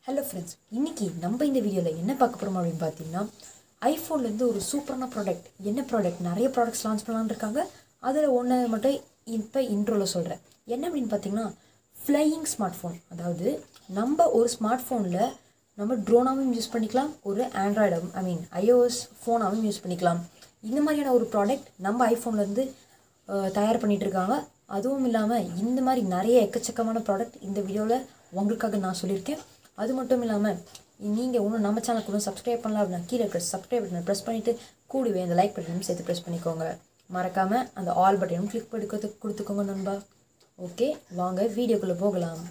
hello friends இன்னைக்கு நம்ம இந்த வீடியோவில் என்ன பார்க்க போகிறோம் அப்படின்னு பார்த்தீங்கன்னா ஐஃபோன்லேருந்து ஒரு சூப்பரான ப்ராடக்ட் என்ன ப்ராடக்ட் நிறைய ப்ராடக்ட்ஸ் லான்ச் பண்ணலான்னு இருக்காங்க அதில் ஒன்று மட்டும் இப்போ இன்ட்ரோவில் சொல்கிறேன் என்ன அப்படின்னு பார்த்தீங்கன்னா ஃப்ளையிங் ஸ்மார்ட் ஃபோன் அதாவது நம்ம ஒரு ஸ்மார்ட் ஃபோனில் நம்ம ட்ரோனாகவும் யூஸ் பண்ணிக்கலாம் ஒரு ஆண்ட்ராய்டாகவும் ஐ மீன் ஐஓஎஸ் ஃபோனாகவும் யூஸ் பண்ணிக்கலாம் இந்த மாதிரியான ஒரு ப்ராடக்ட் நம்ம ஐஃபோன்லேருந்து தயார் பண்ணிட்டு இருக்காங்க அதுவும் இல்லாமல் இந்த மாதிரி நிறைய எக்கச்சக்கமான ப்ராடக்ட் இந்த வீடியோவில் உங்களுக்காக நான் சொல்லியிருக்கேன் அது மட்டும் இல்லாமல் நீங்கள் இன்னும் நம்ம சேனலுக்கு இன்னும் சப்ஸ்கிரைப் பண்ணலாம் அப்படின்னா கீழே இருக்கிற சப்ஸ்கிரைப் பட்டனை ப்ரெஸ் பண்ணிவிட்டு கூடவே அந்த லைக் பட்டனும் சேர்த்து ப்ரெஸ் பண்ணிக்கோங்க மறக்காமல் அந்த ஆல் பட்டனும் கிளிக் பண்ணி கொடுத்து கொடுத்துக்கோங்க நண்பா ஓகே வாங்க வீடியோக்குள்ளே போகலாம்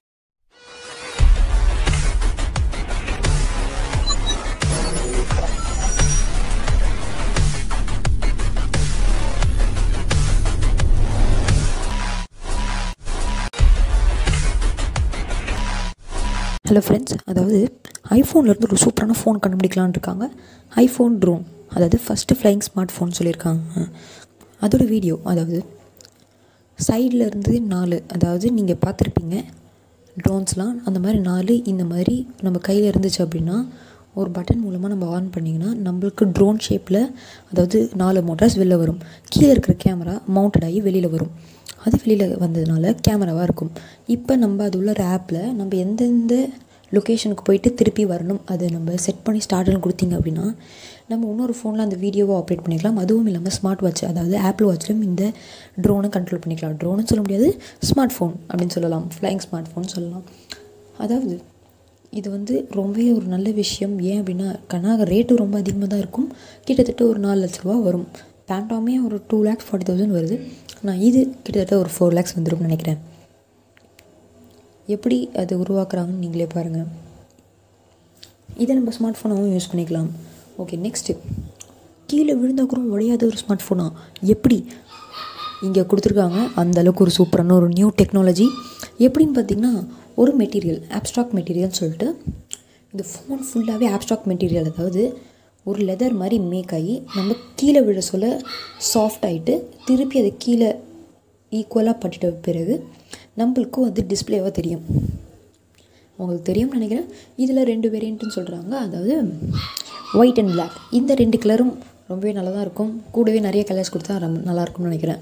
ஹலோ ஃப்ரெண்ட்ஸ் அதாவது ஐஃபோன்லேருந்து ஒரு சூப்பரான ஃபோன் கண்டுபிடிக்கலான்னு இருக்காங்க ஐஃபோன் ட்ரோன் அதாவது ஃபஸ்ட்டு ஃப்ளைங் ஸ்மார்ட் ஃபோன் சொல்லியிருக்காங்க அதோட வீடியோ அதாவது சைடில் இருந்து நாலு அதாவது நீங்கள் பார்த்துருப்பீங்க ட்ரோன்ஸ்லாம் அந்த மாதிரி நாலு இந்த மாதிரி நம்ம கையில் இருந்துச்சு அப்படின்னா ஒரு பட்டன் மூலமாக நம்ம ஆன் பண்ணிங்கன்னா நம்மளுக்கு ட்ரோன் ஷேப்பில் அதாவது நாலு மோட்டார்ஸ் வெளில வரும் கீழே இருக்கிற கேமரா மவுண்டட் ஆகி வெளியில் வரும் அது வெளியில் வந்ததுனால கேமராவாக இருக்கும் இப்போ நம்ம அது உள்ள ஆப்பில் நம்ம எந்தெந்த லொக்கேஷனுக்கு போயிட்டு திருப்பி வரணும் அதை நம்ம செட் பண்ணி ஸ்டார்ட்னு கொடுத்தீங்க அப்படின்னா நம்ம இன்னொரு ஃபோனில் அந்த வீடியோவை ஆப்ரேட் பண்ணிக்கலாம் அதுவும் இல்லாமல் ஸ்மார்ட் வாட்ச் அதாவது ஆப்பிள் வாட்ச்லையும் இந்த ட்ரோனை கண்ட்ரோல் பண்ணிக்கலாம் ட்ரோனுன்னு சொல்ல முடியாது ஸ்மார்ட் ஃபோன் அப்படின்னு சொல்லலாம் ஃப்ளைங் ஸ்மார்ட் ஃபோன் சொல்லலாம் அதாவது இது வந்து ரொம்பவே ஒரு நல்ல விஷயம் ஏன் அப்படின்னா கனாக ரேட்டு ரொம்ப அதிகமாக தான் இருக்கும் கிட்டத்தட்ட ஒரு நாலு லட்ச ரூபா வரும் பேண்டாமே ஒரு டூ லேக்ஸ் ஃபார்ட்டி தௌசண்ட் வருது ஆனால் இது கிட்டத்தட்ட ஒரு ஃபோர் லேக்ஸ் வந்துரும்னு நினைக்கிறேன் எப்படி அது உருவாக்குறாங்கன்னு நீங்களே பாருங்கள் இதை நம்ம ஸ்மார்ட் ஃபோனாகவும் யூஸ் பண்ணிக்கலாம் ஓகே நெக்ஸ்ட்டு கீழே விழுந்தால் கூட உடையாத ஒரு ஸ்மார்ட் ஃபோனா எப்படி இங்கே கொடுத்துருக்காங்க அந்த அளவுக்கு ஒரு சூப்பரான ஒரு நியூ டெக்னாலஜி எப்படின்னு பார்த்தீங்கன்னா ஒரு மெட்டீரியல் ஆப்ஸ்ட்ராக்ட் மெட்டீரியல்னு சொல்லிட்டு இந்த ஃபோன் ஃபுல்லாகவே ஆப்ஸ்ட்ராக்ட் மெட்டீரியல் அதாவது ஒரு லெதர் மாதிரி மேக் ஆகி நம்ம கீழே விழ சொல்ல சாஃப்ட் ஆகிட்டு திருப்பி அதை கீழே ஈக்குவலாக பட்டுட்ட பிறகு நம்மளுக்கும் அது டிஸ்பிளேவாக தெரியும் உங்களுக்கு தெரியும்னு நினைக்கிறேன் இதில் ரெண்டு வேரியண்ட்டுன்னு சொல்கிறாங்க அதாவது ஒயிட் அண்ட் பிளாக் இந்த ரெண்டு கலரும் ரொம்பவே நல்லா தான் இருக்கும் கூடவே நிறைய கலர்ஸ் கொடுத்தா ரொம்ப நல்லாயிருக்கும்னு நினைக்கிறேன்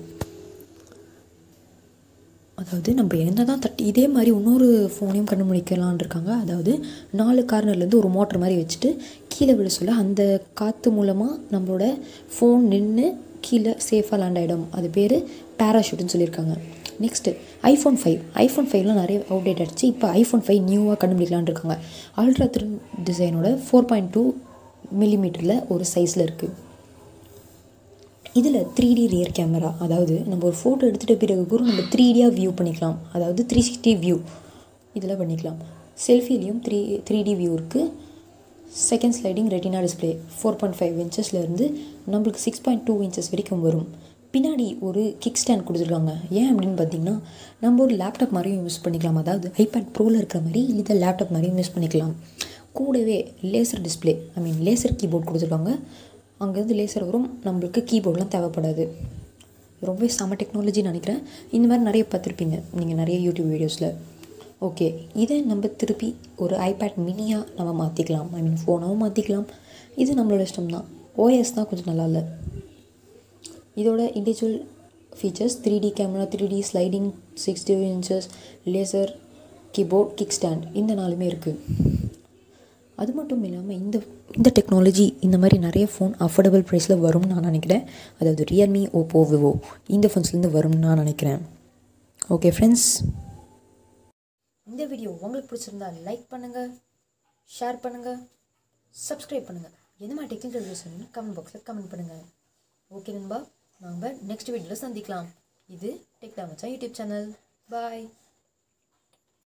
அதாவது நம்ம என்ன தான் தட்டி இதே மாதிரி இன்னொரு ஃபோனையும் கண்டுபிடிக்கலான் இருக்காங்க அதாவது நாலு கார்னர்லேருந்து ஒரு மோட்டர் மாதிரி வச்சுட்டு கீழே விழ சொல்ல அந்த காற்று மூலமாக நம்மளோட ஃபோன் நின்று கீழே சேஃபாக லேண்ட் ஆகிடும் அது பேர் பேராஷூட்னு சொல்லியிருக்காங்க நெக்ஸ்ட்டு ஐஃபோன் ஃபைவ் ஐஃபோன் ஃபைவ்லாம் நிறைய அவுடேட் ஆகிடுச்சு இப்போ ஐஃபோன் ஃபைவ் நியூவாக கண்டுபிடிக்கலான் இருக்காங்க அல்ட்ரா த்ரின் டிசைனோட ஃபோர் பாயிண்ட் டூ மில்லிமீட்டரில் ஒரு சைஸில் இருக்குது இதில் த்ரீ டி ரியர் கேமரா அதாவது நம்ம ஒரு ஃபோட்டோ எடுத்துகிட்ட பிறகு கூட நம்ம த்ரீ டியாக வியூ பண்ணிக்கலாம் அதாவது த்ரீ சிக்ஸ்டி வியூ இதில் பண்ணிக்கலாம் செல்ஃபிலையும் த்ரீ த்ரீ டி வியூ இருக்குது second sliding retina display four point five இன்ச்சஸ்லேருந்து நம்மளுக்கு சிக்ஸ் பாயிண்ட் டூ இன்ச்சஸ் வரைக்கும் வரும் பின்னாடி ஒரு கிக் ஸ்டாண்ட் கொடுத்துருக்காங்க ஏன் அப்படின்னு பார்த்தீங்கன்னா நம்ம ஒரு லேப்டாப் மாதிரியும் யூஸ் பண்ணிக்கலாம் அதாவது ஐபேட் ப்ரோவில் இருக்கிற மாதிரி இதை லேப்டாப் மாதிரியும் யூஸ் பண்ணிக்கலாம் கூடவே laser display I mean laser keyboard கொடுத்துருக்காங்க அங்கேருந்து லேசர் வரும் நம்மளுக்கு கீபோர்ட்லாம் தேவைப்படாது ரொம்பவே செம டெக்னாலஜின்னு நினைக்கிறேன் இந்த மாதிரி நிறைய பார்த்துருப்பீங்க நீங்கள் நிறைய யூடியூப் வீடியோஸில் ஓகே இதை நம்ம திருப்பி ஒரு ஐபேட் மினியாக நம்ம மாற்றிக்கலாம் ஐ மீன் ஃபோனாகவும் மாற்றிக்கலாம் இது நம்மளோட இஷ்டம் தான் ஓஎஸ் தான் கொஞ்சம் நல்லா இல்லை இதோட individual features three D camera three D sliding sixty inches laser keyboard kick stand இந்த நாலுமே இருக்குது அது மட்டும் இல்லாமல் இந்த இந்த டெக்னாலஜி இந்த மாதிரி நிறைய ஃபோன் அஃபோர்டபுள் ப்ரைஸில் வரும்னு நான் நினைக்கிறேன் அதாவது ரியல்மி ஓப்போ விவோ இந்த ஃபோன்ஸ்லேருந்து வரும்னு நான் நினைக்கிறேன் ஓகே ஃப்ரெண்ட்ஸ் இந்த வீடியோ உங்களுக்கு பிடிச்சிருந்தா லைக் பண்ணுங்கள் ஷேர் பண்ணுங்கள் சப்ஸ்கிரைப் பண்ணுங்கள் எந்த மாதிரி டெக்னிக்கல் வீடியோஸ் வேணும்னு கமெண்ட் பாக்ஸில் கமெண்ட் பண்ணுங்கள் ஓகே நண்பா நம்ம நெக்ஸ்ட் வீடியோவில் சந்திக்கலாம் இது டெக் மச்சான் யூடியூப் சேனல் பாய்